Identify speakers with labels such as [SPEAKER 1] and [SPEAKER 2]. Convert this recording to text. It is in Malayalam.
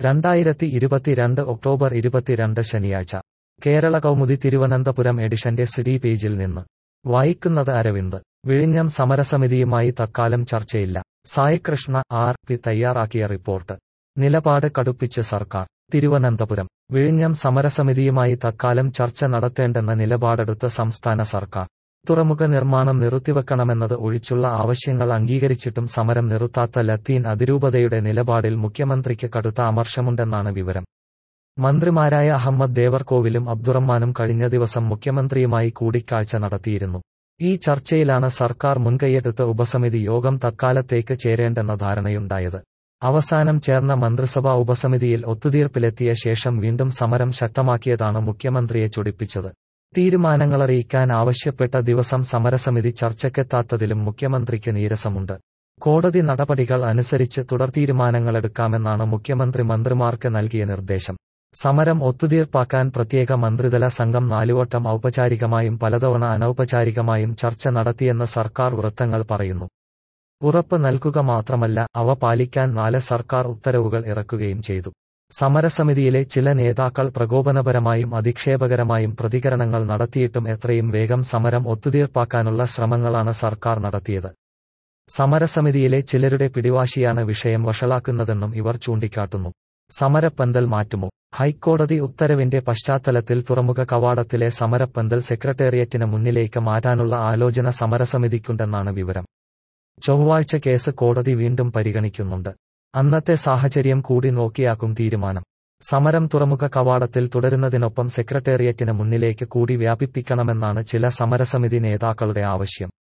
[SPEAKER 1] രണ്ടായിരത്തി ഇരുപത്തിരണ്ട് ഒക്ടോബർ ഇരുപത്തിരണ്ട് ശനിയാഴ്ച കേരള കൗമുദി തിരുവനന്തപുരം എഡിഷന്റെ സിഡി പേജിൽ നിന്ന് വായിക്കുന്നത് അരവിന്ദ് വിഴിഞ്ഞം സമരസമിതിയുമായി തക്കാലം ചർച്ചയില്ല സായികൃഷ്ണ ആർ പി തയ്യാറാക്കിയ റിപ്പോർട്ട് നിലപാട് കടുപ്പിച്ച് സർക്കാർ തിരുവനന്തപുരം വിഴിഞ്ഞം സമരസമിതിയുമായി തക്കാലം ചർച്ച നടത്തേണ്ടെന്ന നിലപാടെടുത്ത സംസ്ഥാന സർക്കാർ തുറമുഖ നിർമ്മാണം നിർത്തിവെക്കണമെന്നത് ഒഴിച്ചുള്ള ആവശ്യങ്ങൾ അംഗീകരിച്ചിട്ടും സമരം നിർത്താത്ത ലത്തീൻ അതിരൂപതയുടെ നിലപാടിൽ മുഖ്യമന്ത്രിക്ക് കടുത്ത അമർഷമുണ്ടെന്നാണ് വിവരം മന്ത്രിമാരായ അഹമ്മദ് ദേവർകോവിലും അബ്ദുറഹ്മാനും കഴിഞ്ഞ ദിവസം മുഖ്യമന്ത്രിയുമായി കൂടിക്കാഴ്ച നടത്തിയിരുന്നു ഈ ചർച്ചയിലാണ് സർക്കാർ മുൻകൈയെടുത്ത ഉപസമിതി യോഗം തക്കാലത്തേക്ക് ചേരേണ്ടെന്ന ധാരണയുണ്ടായത് അവസാനം ചേർന്ന മന്ത്രിസഭാ ഉപസമിതിയിൽ ഒത്തുതീർപ്പിലെത്തിയ ശേഷം വീണ്ടും സമരം ശക്തമാക്കിയതാണ് മുഖ്യമന്ത്രിയെ ചൊടിപ്പിച്ചത് തീരുമാനങ്ങളറിയിക്കാൻ ആവശ്യപ്പെട്ട ദിവസം സമരസമിതി ചർച്ചയ്ക്കെത്താത്തതിലും മുഖ്യമന്ത്രിക്ക് നീരസമുണ്ട് കോടതി നടപടികൾ അനുസരിച്ച് തുടർ തീരുമാനങ്ങളെടുക്കാമെന്നാണ് മുഖ്യമന്ത്രി മന്ത്രിമാർക്ക് നൽകിയ നിർദ്ദേശം സമരം ഒത്തുതീർപ്പാക്കാൻ പ്രത്യേക മന്ത്രിതല സംഘം നാലുവട്ടം ഔപചാരികമായും പലതവണ അനൗപചാരികമായും ചർച്ച നടത്തിയെന്ന് സർക്കാർ വൃത്തങ്ങൾ പറയുന്നു ഉറപ്പ് നൽകുക മാത്രമല്ല അവ പാലിക്കാൻ നാല് സർക്കാർ ഉത്തരവുകൾ ഇറക്കുകയും ചെയ്തു സമരസമിതിയിലെ ചില നേതാക്കൾ പ്രകോപനപരമായും അധിക്ഷേപകരമായും പ്രതികരണങ്ങൾ നടത്തിയിട്ടും എത്രയും വേഗം സമരം ഒത്തുതീർപ്പാക്കാനുള്ള ശ്രമങ്ങളാണ് സർക്കാർ നടത്തിയത് സമരസമിതിയിലെ ചിലരുടെ പിടിവാശിയാണ് വിഷയം വഷളാക്കുന്നതെന്നും ഇവർ ചൂണ്ടിക്കാട്ടുന്നു സമരപ്പന്തൽ മാറ്റുമോ ഹൈക്കോടതി ഉത്തരവിന്റെ പശ്ചാത്തലത്തിൽ തുറമുഖ കവാടത്തിലെ സമരപ്പന്തൽ സെക്രട്ടേറിയറ്റിന് മുന്നിലേക്ക് മാറ്റാനുള്ള ആലോചന സമരസമിതിക്കുണ്ടെന്നാണ് വിവരം ചൊവ്വാഴ്ച കേസ് കോടതി വീണ്ടും പരിഗണിക്കുന്നുണ്ട് അന്നത്തെ സാഹചര്യം കൂടി നോക്കിയാക്കും തീരുമാനം സമരം തുറമുഖ കവാടത്തിൽ തുടരുന്നതിനൊപ്പം സെക്രട്ടേറിയറ്റിന് മുന്നിലേക്ക് കൂടി വ്യാപിപ്പിക്കണമെന്നാണ് ചില സമരസമിതി നേതാക്കളുടെ ആവശ്യം